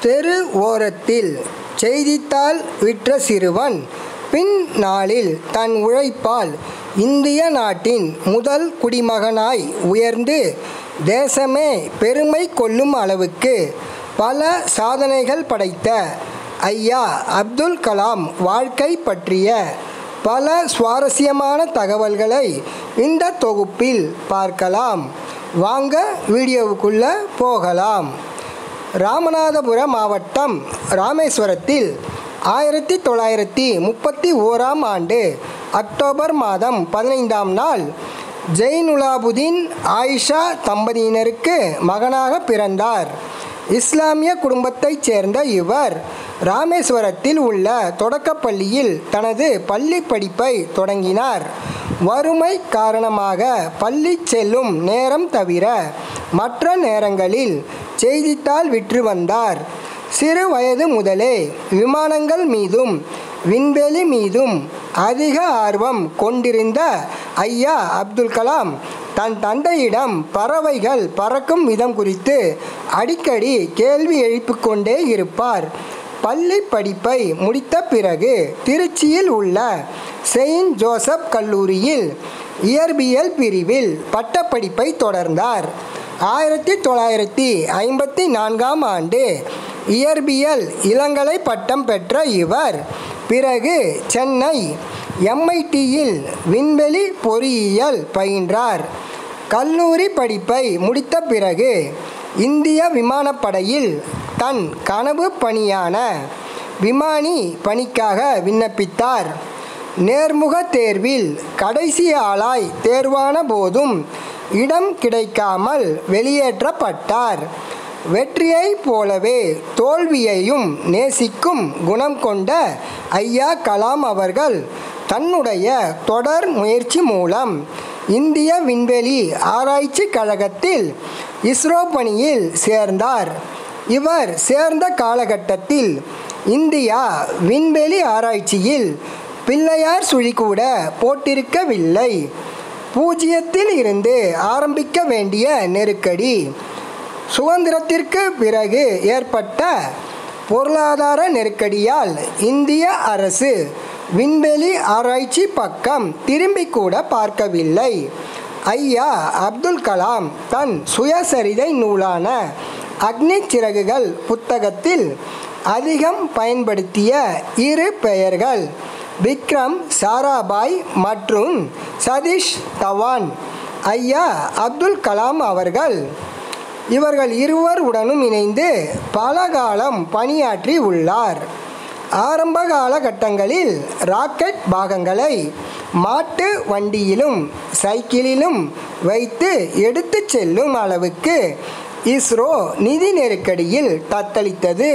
தெரு ஓரத்தில் செய்தித்தாள் விற்ற சிறுவன் பின் நாளில் தன் உழைப்பால் இந்திய நாட்டின் முதல் குடிமகனாய் உயர்ந்து தேசமே பெருமை கொள்ளும் அளவுக்கு பல சாதனைகள் படைத்த ஐயா அப்துல் கலாம் வாழ்க்கை பற்றிய பல சுவாரஸ்யமான தகவல்களை இந்த தொகுப்பில் பார்க்கலாம் வாங்க வீடியோவுக்குள்ளே போகலாம் ராமநாதபுரம் மாவட்டம் ராமேஸ்வரத்தில் ஆயிரத்தி தொள்ளாயிரத்தி முப்பத்தி ஓராம் ஆண்டு அக்டோபர் மாதம் பதினைந்தாம் நாள் ஜெயினுலாபுதீன் ஆயிஷா தம்பதியினருக்கு மகனாக பிறந்தார் இஸ்லாமிய குடும்பத்தைச் சேர்ந்த இவர் ராமேஸ்வரத்தில் உள்ள தொடக்கப்பள்ளியில் தனது பள்ளி படிப்பை தொடங்கினார் வறுமை காரணமாக பள்ளி செல்லும் நேரம் தவிர மற்ற நேரங்களில் செய்தித்தாள் விற்று வந்தார் சிறு வயது முதலே விமானங்கள் மீதும் விண்வெளி மீதும் அதிக ஆர்வம் கொண்டிருந்த ஐயா அப்துல் கலாம் தன் தந்தையிடம் பறவைகள் பறக்கும் விதம் குறித்து அடிக்கடி கேள்வி எழுப்பிக் கொண்டே இருப்பார் பள்ளி படிப்பை முடித்த பிறகு திருச்சியில் உள்ள செயின்ட் ஜோசப் கல்லூரியில் இயற்பியல் பிரிவில் பட்டப்படிப்பை தொடர்ந்தார் ஆயிரத்தி தொள்ளாயிரத்தி ஐம்பத்தி நான்காம் ஆண்டு இயற்பியல் இளங்கலை பட்டம் பெற்ற இவர் பிறகு சென்னை எம்ஐடியில் விண்வெளி பொறியியல் பயின்றார் கல்லூரி படிப்பை முடித்த பிறகு இந்திய விமானப்படையில் தன் கனவு பணியான விமானி பணிக்காக விண்ணப்பித்தார் நேர்முக தேர்வில் கடைசி ஆளாய் தேர்வான போதும் இடம் கிடைக்காமல் வெளியேற்றப்பட்டார் வெற்றியைப் போலவே தோல்வியையும் நேசிக்கும் குணம் கொண்ட ஐயா கலாம் அவர்கள் தன்னுடைய தொடர் முயற்சி மூலம் இந்திய விண்வெளி ஆராய்ச்சி கழகத்தில் இஸ்ரோ பணியில் சேர்ந்தார் இவர் சேர்ந்த காலகட்டத்தில் இந்தியா விண்வெளி ஆராய்ச்சியில் பிள்ளையார் சுழி கூட போட்டிருக்கவில்லை பூஜ்ஜியத்தில் இருந்து ஆரம்பிக்க வேண்டிய நெருக்கடி சுதந்திரத்திற்கு பிறகு ஏற்பட்ட பொருளாதார நெருக்கடியால் இந்திய அரசு விண்வெளி ஆராய்ச்சி பக்கம் திரும்பி கூட பார்க்கவில்லை ஐயா அப்துல் கலாம் தன் சுயசரிதை நூலான அக்னி சிறகுகள் புத்தகத்தில் அதிகம் பயன்படுத்திய இரு பெயர்கள் விக்ரம் சாராபாய் மற்றும் சதீஷ் தவான் ஐயா அப்துல் கலாம் அவர்கள் இவர்கள் இருவருடனும் இணைந்து பல காலம் பணியாற்றி உள்ளார் ஆரம்ப காலகட்டங்களில் ராக்கெட் பாகங்களை மாட்டு வண்டியிலும் சைக்கிளிலும் வைத்து எடுத்து செல்லும் அளவுக்கு இஸ்ரோ நிதி நெருக்கடியில் தத்தளித்தது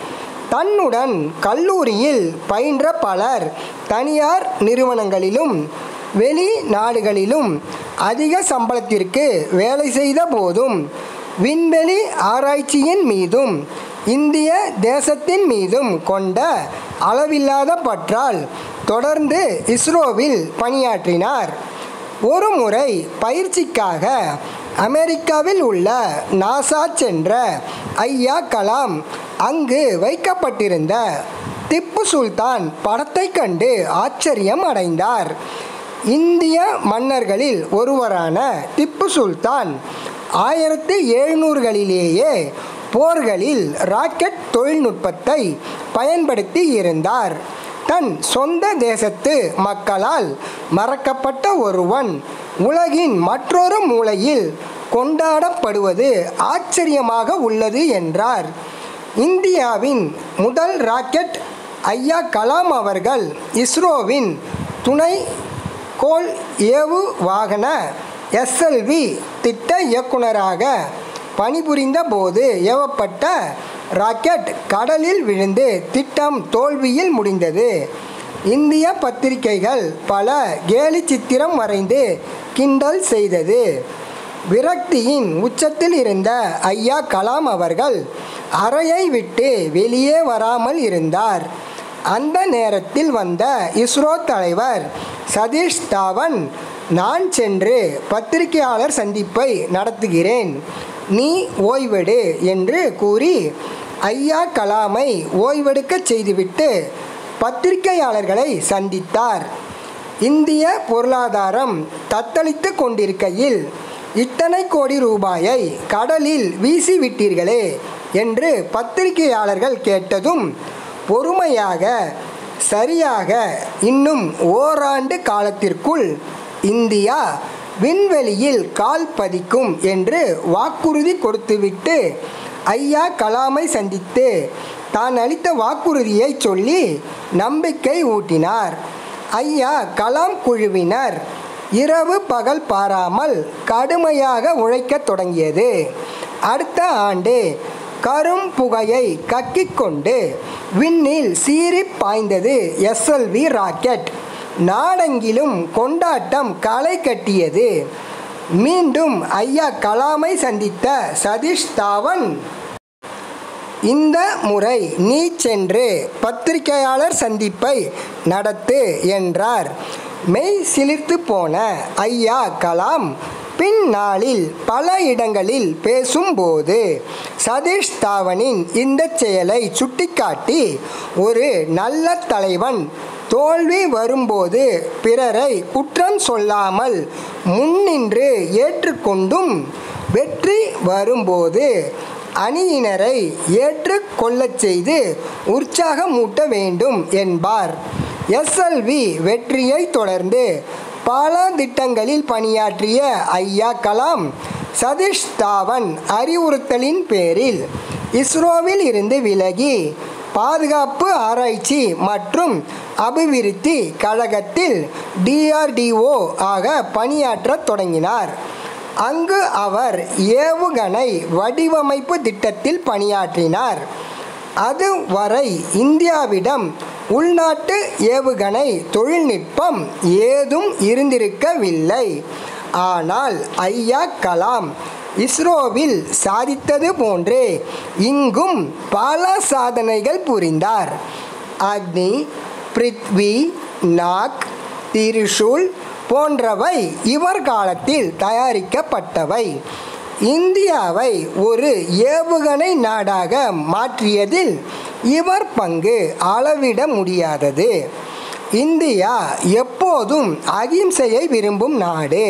தன்னுடன் கல்லூரியில் பயின்ற பலர் தனியார் நிறுவனங்களிலும் வெளி நாடுகளிலும் அதிக சம்பளத்திற்கு வேலை செய்த போதும் விண்வெளி ஆராய்ச்சியின் மீதும் இந்திய தேசத்தின் மீதும் கொண்ட அளவில்லாத பற்றால் தொடர்ந்து இஸ்ரோவில் பணியாற்றினார் ஒரு முறை பயிற்சிக்காக அமெரிக்காவில் உள்ள நாசா சென்ற ஐயா கலாம் அங்கு வைக்கப்பட்டிருந்த திப்பு சுல்தான் படத்தை கண்டு ஆச்சரியம் அடைந்தார் இந்திய மன்னர்களில் ஒருவரான திப்பு சுல்தான் ஆயிரத்தி எழுநூறுகளிலேயே போர்களில் ராக்கெட் தொழில்நுட்பத்தை பயன்படுத்தி இருந்தார் தன் சொந்த தேசத்து மக்களால் மறக்கப்பட்ட ஒருவன் உலகின் மற்றொரு மூலையில் கொண்டாடப்படுவது ஆச்சரியமாக உள்ளது என்றார் இந்தியாவின் முதல் ராக்கெட் ஐயா கலாம் அவர்கள் இஸ்ரோவின் துணை கோள் ஏவு வாகன எஸ்எல்வி திட்ட இயக்குனராக பணிபுரிந்த போது ஏவப்பட்ட ராக்கெட் கடலில் விழுந்து திட்டம் தோல்வியில் முடிந்தது இந்திய பத்திரிகைகள் பல கேலி சித்திரம் வரைந்து கிண்டல் செய்தது விரக்தியின் உச்சத்தில் இருந்த ஐயா கலாம் அவர்கள் அறையை விட்டு வெளியே வராமல் இருந்தார் அந்த நேரத்தில் வந்த இஸ்ரோ தலைவர் சதீஷ் தாவன் நான் சென்று பத்திரிகையாளர் சந்திப்பை நடத்துகிறேன் நீ ஓய்வெடு என்று கூறி ஐயா கலாமை ஓய்வெடுக்க செய்துவிட்டு பத்திரிகையாளர்களை சந்தித்தார் இந்திய பொருளாதாரம் தத்தளித்து கொண்டிருக்கையில் இத்தனை கோடி ரூபாயை கடலில் வீசிவிட்டீர்களே என்று பத்திரிகையாளர்கள் கேட்டதும் பொறுமையாக சரியாக இன்னும் ஓராண்டு காலத்திற்குள் இந்தியா விண்வெளியில் கால் பதிக்கும் என்று வாக்குறுதி கொடுத்துவிட்டு ஐயா கலாமை சந்தித்து தான் அளித்த வாக்குறுதியை சொல்லி நம்பிக்கை ஊட்டினார் ஐயா கலாம் குழுவினர் இரவு பகல் பாராமல் கடுமையாக உழைக்கத் தொடங்கியது அடுத்த ஆண்டு கரும் புகையை கக்கிக்கொண்டு விண்ணில் சீறி பாய்ந்தது எஸ்எல்வி ராக்கெட் நாடெங்கிலும் கொண்டாட்டம் களை கட்டியது மீண்டும் ஐயா கலாமை சந்தித்த சதீஷ் தாவன் இந்த முறை நீ சென்று பத்திரிகையாளர் சந்திப்பை நடத்து என்றார் மெய் சிலிர்த்து போன ஐயா கலாம் பின்னாளில் பல இடங்களில் பேசும்போது சதீஷ் தாவனின் இந்த செயலை சுட்டிக்காட்டி ஒரு நல்ல தலைவன் தோல்வி வரும்போது பிறரை குற்றம் சொல்லாமல் முன்னின்று ஏற்றுக்கொண்டும் வெற்றி வரும்போது அணியினரை ஏற்றுக்கொள்ளச் செய்து உற்சாகமூட்ட வேண்டும் என்பார் எஸ்எல்வி வெற்றியை தொடர்ந்து பல திட்டங்களில் பணியாற்றிய ஐயா கலாம் சதீஷ் தாவன் அறிவுறுத்தலின் பேரில் இஸ்ரோவில் இருந்து விலகி பாதுகாப்பு ஆராய்ச்சி மற்றும் அபிவிருத்தி கழகத்தில் டிஆர்டிஓ ஆக பணியாற்றத் தொடங்கினார் அங்கு அவர் ஏவுகணை வடிவமைப்பு திட்டத்தில் பணியாற்றினார் அதுவரை இந்தியாவிடம் உள்நாட்டு ஏவுகணை தொழில்நுட்பம் ஏதும் இருந்திருக்கவில்லை ஆனால் ஐயா கலாம் இஸ்ரோவில் சாதித்தது போன்றே இங்கும் பல சாதனைகள் புரிந்தார் அக்னி பிருத்வி நாக் திரிஷூல் போன்றவை இவர் காலத்தில் தயாரிக்கப்பட்டவை இந்தியாவை ஒரு ஏவுகணை நாடாக மாற்றியதில் இவர் பங்கு அளவிட முடியாதது இந்தியா எப்போதும் அகிம்சையை விரும்பும் நாடு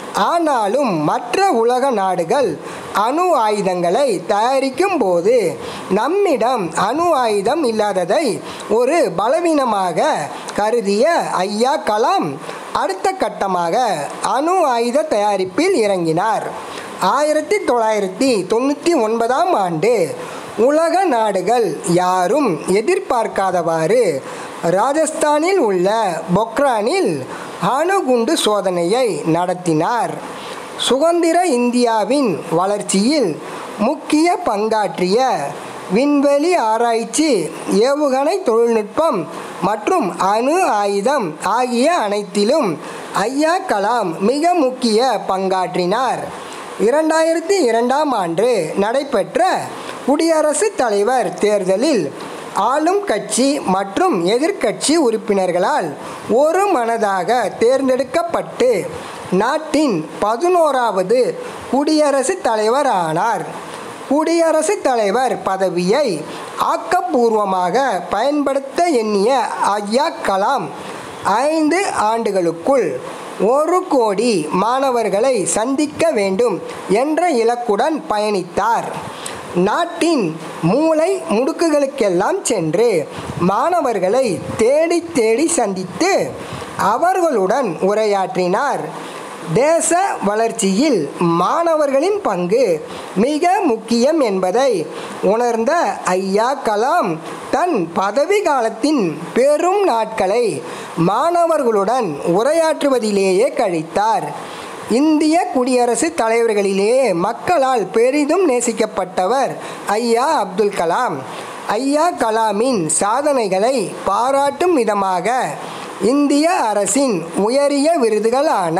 ஆனாலும் மற்ற உலக நாடுகள் அணு ஆயுதங்களை தயாரிக்கும் போது நம்மிடம் அணு ஆயுதம் இல்லாததை ஒரு பலவீனமாக கருதிய ஐயா கலாம் அடுத்த கட்டமாக அணு ஆயுத தயாரிப்பில் இறங்கினார் ஆயிரத்தி தொள்ளாயிரத்தி தொண்ணூற்றி ஒன்பதாம் ஆண்டு உலக நாடுகள் யாரும் எதிர்பார்க்காதவாறு ராஜஸ்தானில் உள்ள பொக்ரானில் அணுகுண்டு சோதனையை நடத்தினார் சுதந்திர இந்தியாவின் வளர்ச்சியில் முக்கிய பங்காற்றிய விண்வெளி ஆராய்ச்சி ஏவுகணை தொழில்நுட்பம் மற்றும் அணு ஆயுதம் ஆகிய அனைத்திலும் ஐயா கலாம் மிக முக்கிய பங்காற்றினார் இரண்டாயிரத்தி இரண்டாம் ஆண்டு நடைபெற்ற குடியரசுத் தலைவர் தேர்தலில் ஆளும் கட்சி மற்றும் எதிர்க்கட்சி உறுப்பினர்களால் ஒரு மனதாக தேர்ந்தெடுக்கப்பட்டு நாட்டின் பதினோராவது குடியரசுத் தலைவர் ஆனார் குடியரசுத் தலைவர் பதவியை ஆக்கப்பூர்வமாக பயன்படுத்த எண்ணிய ஐயா கலாம் ஐந்து ஆண்டுகளுக்குள் ஒரு கோடி மாணவர்களை சந்திக்க வேண்டும் என்ற இலக்குடன் பயணித்தார் நாட்டின் மூளை முடுக்குகளுக்கெல்லாம் சென்று மாணவர்களை தேடி தேடி சந்தித்து அவர்களுடன் உரையாற்றினார் தேச வளர்ச்சியில் மாணவர்களின் பங்கு மிக முக்கியம் என்பதை உணர்ந்த ஐயா கலாம் தன் பதவி காலத்தின் பெரும் நாட்களை மாணவர்களுடன் உரையாற்றுவதிலேயே கழித்தார் இந்திய குடியரசுத் தலைவர்களிலேயே மக்களால் பெரிதும் நேசிக்கப்பட்டவர் ஐயா அப்துல் கலாம் ஐயா கலாமின் சாதனைகளை பாராட்டும் விதமாக இந்திய அரசின் உயரிய விருதுகளான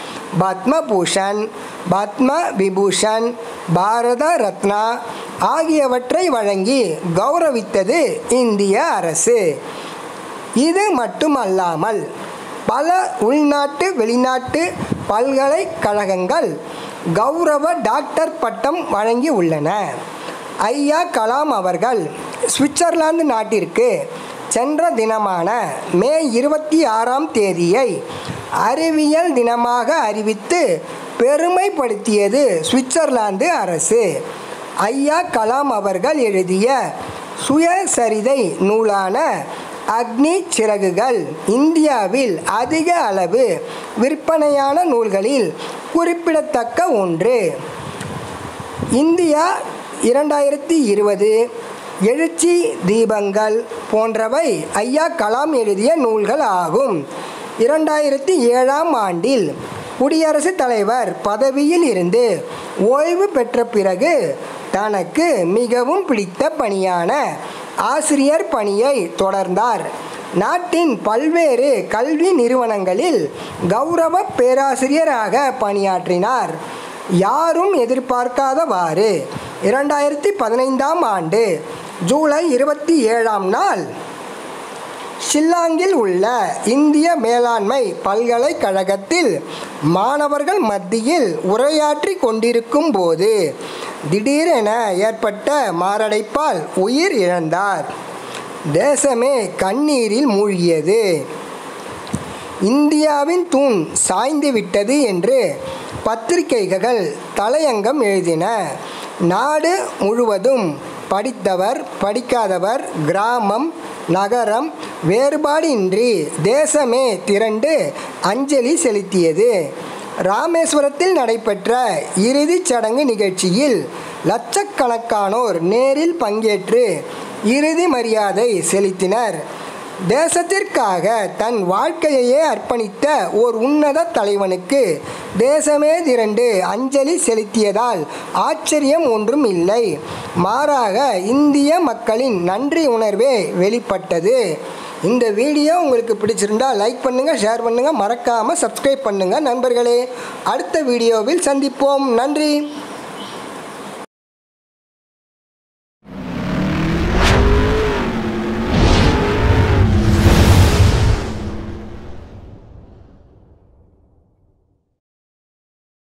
பத்மபூஷன் பத்ம விபூஷன் பாரத ரத்னா ஆகியவற்றை வழங்கி கௌரவித்தது இந்திய அரசு இது மட்டுமல்லாமல் பல உள்நாட்டு வெளிநாட்டு பல்கலைக்கழகங்கள் கௌரவ டாக்டர் பட்டம் வழங்கி உள்ளன ஐயா கலாம் அவர்கள் சுவிட்சர்லாந்து நாட்டிற்கு சென்ற தினமான மே இருபத்தி ஆறாம் தேதியை அறிவியல் தினமாக அறிவித்து பெருமைப்படுத்தியது சுவிட்சர்லாந்து அரசு ஐயா கலாம் அவர்கள் எழுதிய சுயசரிதை நூலான அக்னி சிறகுகள் இந்தியாவில் அதிக அளவு விற்பனையான நூல்களில் குறிப்பிடத்தக்க ஒன்று இந்தியா இரண்டாயிரத்தி இருபது எழுச்சி தீபங்கள் போன்றவை ஐயா கலாம் எழுதிய நூல்கள் ஆகும் இரண்டாயிரத்தி ஏழாம் ஆண்டில் குடியரசுத் தலைவர் பதவியில் இருந்து ஓய்வு பெற்ற பிறகு தனக்கு மிகவும் பிடித்த பணியான ஆசிரியர் பணியை தொடர்ந்தார் நாட்டின் பல்வேறு கல்வி நிறுவனங்களில் கௌரவ பேராசிரியராக பணியாற்றினார் யாரும் எதிர்பார்க்காதவாறு இரண்டாயிரத்தி பதினைந்தாம் ஆண்டு ஜூலை இருபத்தி ஏழாம் நாள் ஷில்லாங்கில் உள்ள இந்திய மேலாண்மை பல்கலைக்கழகத்தில் மாணவர்கள் மத்தியில் உரையாற்றி கொண்டிருக்கும் போது திடீரென ஏற்பட்ட மாரடைப்பால் உயிர் இழந்தார் தேசமே கண்ணீரில் மூழ்கியது இந்தியாவின் தூண் சாய்ந்து விட்டது என்று பத்திரிகைகள் தலையங்கம் எழுதின நாடு முழுவதும் படித்தவர் படிக்காதவர் கிராமம் நகரம் வேறுபாடின்றி தேசமே திரண்டு அஞ்சலி செலுத்தியது ராமேஸ்வரத்தில் நடைபெற்ற இறுதிச் சடங்கு நிகழ்ச்சியில் லட்சக்கணக்கானோர் நேரில் பங்கேற்று இறுதி மரியாதை செலுத்தினர் தேசத்திற்காக தன் வாழ்க்கையையே அர்ப்பணித்த ஓர் உன்னத தலைவனுக்கு தேசமே திரண்டு அஞ்சலி செலுத்தியதால் ஆச்சரியம் ஒன்றும் இல்லை மாறாக இந்திய மக்களின் நன்றி உணர்வே வெளிப்பட்டது இந்த வீடியோ உங்களுக்கு பிடிச்சிருந்தா லைக் பண்ணுங்கள் ஷேர் பண்ணுங்கள் மறக்காமல் சப்ஸ்கிரைப் பண்ணுங்கள் நண்பர்களே அடுத்த வீடியோவில் சந்திப்போம் நன்றி